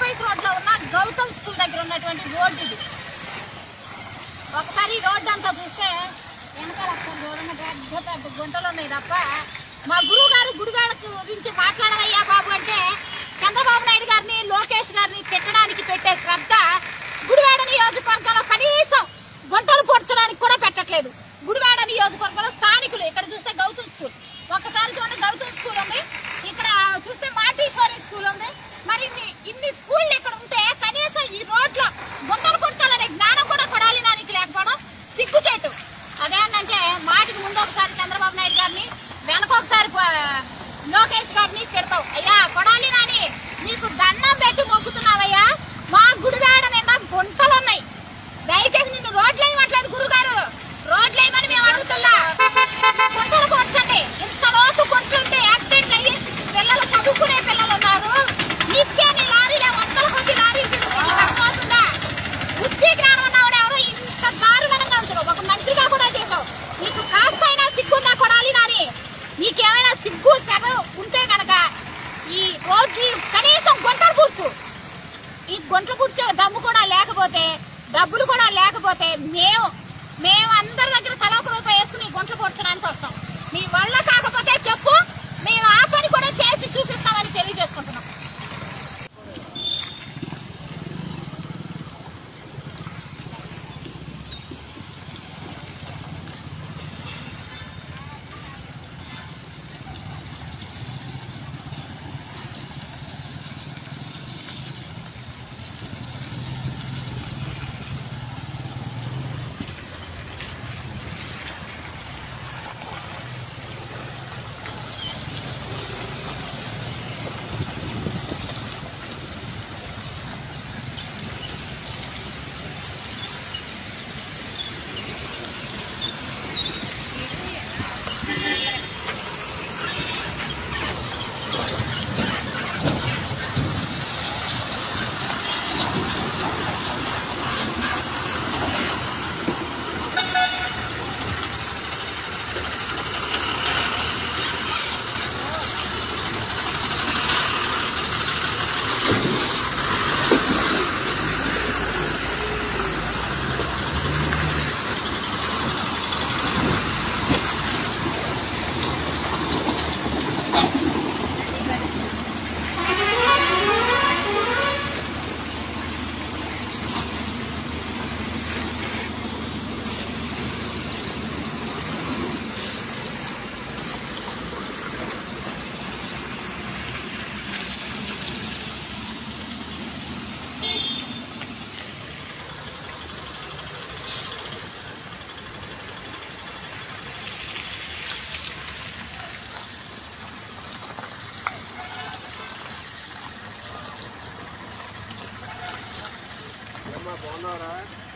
Bypass road లో ఉన్న Gautam school దగ్గర ఉన్నటువంటి రోడ్డు ఇది ఒకసారి ఈ రోడ్డు అంతా చూస్తే వెనకాల ఒకసారి చూడండి పెద్ద పెద్ద గుంటలు ఉన్నాయి తప్ప మా గురువు గారు గుడివాడ గురించి మాట్లాడవయ్యా బాబు అంటే చంద్రబాబు నాయుడు గారిని లోకేష్ గారిని తిట్టడానికి పెట్టే శ్రద్ధ గుడివాడ నియోజకవర్గంలో కనీసం గుంటలు పొడ్చడానికి కూడా పెట్టట్లేదు గుడివాడ నియోజకవర్గంలో స్థానికులు ఇక్కడ చూస్తే గౌతమ్ స్కూల్ ఒకసారి చూడండి గౌతమ్ స్కూల్ ఉంది ఇక్కడ చూస్తే మాంటీశ్వరి స్కూల్ ఉంది మరి ఇన్ని ఇన్ని స్కూళ్ళు ఇక్కడ ఉంటే కనీసం ఈ రోడ్లో గుంటలు పొడ్చాలనే జ్ఞానం కూడా కొడాలి నానికి లేకపోవడం సిగ్గుచేటు అదేంటంటే మాటికి ముందు ఒకసారి చంద్రబాబు నాయుడు గారిని వెనక ఒకసారి ప- లోకేష్ గారిని తిడతావు అయ్యా కొడాలి నాని నీకు దండం పెట్టి మొక్కుతున్నావయ్యా మా గుడివాడ నిండా గుంటలు ఉన్నాయి దయచేసి నిన్ను రోడ్లు వేయట్లేదు గురుగారు రోడ్లు వేయమని మేము అడుగుతున్నా గుంటలు పొడ్చండి ఇంత లోతు గుంటుంటే యాక్సిడెంట్ అయ్యి పిల్లలు చదువుకునే పిల్లలు ఉన్నారు నిత్యాన్ని లారీలే వందల కొద్ది లారీలు తిరుగుతున్నాయి. నీకు అర్థమవుతుందా బుద్ధి జ్ఞానం ఉన్నవాడు ఎవరో ఇంత దారుణంగా ఉంచరు ఒక మంత్రిగా కూడా చేసావు నీకు కాస్త అయినా సిగ్గుందా కొడాలి నాని నీకేమైనా సిగ్గు శర ఉంటే కనుక ఈ రోడ్లు కనీసం గుంటలు పూడ్చు ఈ గుంటలు పూడ్చే దమ్ము కూడా లేకపోతే డబ్బులు కూడా లేకపోతే మేము మేము అందరి దగ్గర తల ఒక రూపాయి వేసుకుని ఈ గుంటలు పూడ్చడానికి వస్తాం మీ వల్ల కాకపోతే చెప్పు మేము ఆ పని కూడా చేసి చూపిస్తామని తెలియజేసుకుంటున్నాం ఏమ్మా బాగున్నారా